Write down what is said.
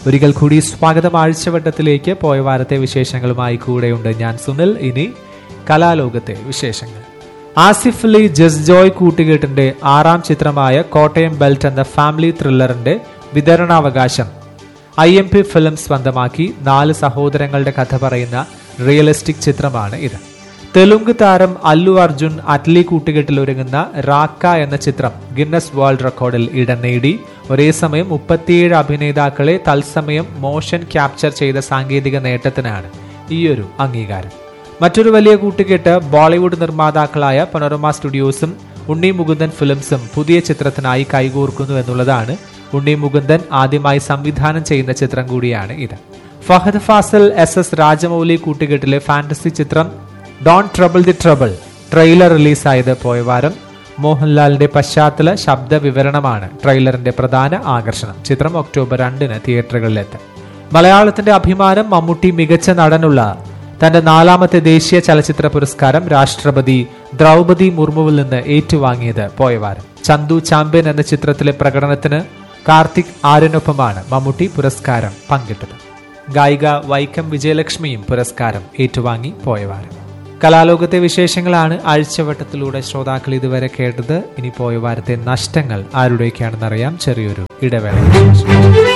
ഒരിക്കൽ കൂടി സ്വാഗതം ആഴ്ചവട്ടത്തിലേക്ക് പോയ വാരത്തെ വിശേഷങ്ങളുമായി കൂടെയുണ്ട് ഞാൻ സുനിൽ ഇനി കലാലോകത്തെ വിശേഷങ്ങൾ ആസിഫ് അലി ജസ് ജോയ് കൂട്ടുകെട്ടിന്റെ ആറാം ചിത്രമായ കോട്ടയം ബെൽറ്റ് എന്ന ഫാമിലി ത്രില്ലറിന്റെ വിതരണാവകാശം ഐ എം പി ഫിലിം സ്വന്തമാക്കി നാല് സഹോദരങ്ങളുടെ കഥ പറയുന്ന റിയലിസ്റ്റിക് ചിത്രമാണ് ഇത് തെലുങ്ക് താരം അല്ലു അർജുൻ അറ്റ്ലി കൂട്ടുകെട്ടിൽ ഒരുങ്ങുന്ന റാക്ക എന്ന ചിത്രം ഗിന്നസ് വേൾഡ് റെക്കോർഡിൽ ഇടം നേടി ഒരേ സമയം മുപ്പത്തിയേഴ് അഭിനേതാക്കളെ തത്സമയം മോഷൻ ക്യാപ്ചർ ചെയ്ത സാങ്കേതിക നേട്ടത്തിനാണ് ഈയൊരു അംഗീകാരം മറ്റൊരു വലിയ കൂട്ടുകെട്ട് ബോളിവുഡ് നിർമ്മാതാക്കളായ പനോരമ സ്റ്റുഡിയോസും ഉണ്ണി മുകുന്ദൻ ഫിലിംസും പുതിയ ചിത്രത്തിനായി കൈകോർക്കുന്നു എന്നുള്ളതാണ് ഉണ്ണി മുകുന്ദൻ ആദ്യമായി സംവിധാനം ചെയ്യുന്ന ചിത്രം കൂടിയാണ് ഇത് ഫഹദ് ഫാസൽ എസ് എസ് രാജമൗലി കൂട്ടുകെട്ടിലെ ഫാന്റസി ചിത്രം don't trouble the trouble trailer റിലീസായത് പോയ വാരം മോഹൻലാലിന്റെ പശ്ചാത്തല ശബ്ദ വിവരണമാണ് ട്രെയിലറിന്റെ പ്രധാന ആകർഷണം ചിത്രം ഒക്ടോബർ രണ്ടിന് തിയേറ്ററുകളിലെത്തും മലയാളത്തിന്റെ അഭിമാനം മമ്മൂട്ടി മികച്ച നടനുള്ള തന്റെ നാലാമത്തെ ദേശീയ ചലച്ചിത്ര പുരസ്കാരം രാഷ്ട്രപതി ദ്രൗപതി മുർമുവിൽ നിന്ന് ഏറ്റുവാങ്ങിയത് പോയവാരം ചന്തു ചാമ്പ്യൻ എന്ന ചിത്രത്തിലെ പ്രകടനത്തിന് കാർത്തിക് ആര്യനൊപ്പമാണ് മമ്മൂട്ടി പുരസ്കാരം പങ്കിട്ടത് ഗായിക വൈക്കം വിജയലക്ഷ്മിയും പുരസ്കാരം ഏറ്റുവാങ്ങി പോയവാരം കലാലോകത്തെ വിശേഷങ്ങളാണ് ആഴ്ചവട്ടത്തിലൂടെ ശ്രോതാക്കൾ ഇതുവരെ കേട്ടത് ഇനി പോയ വാരത്തെ നഷ്ടങ്ങൾ ആരുടെയൊക്കെയാണെന്നറിയാം ചെറിയൊരു ഇടവേള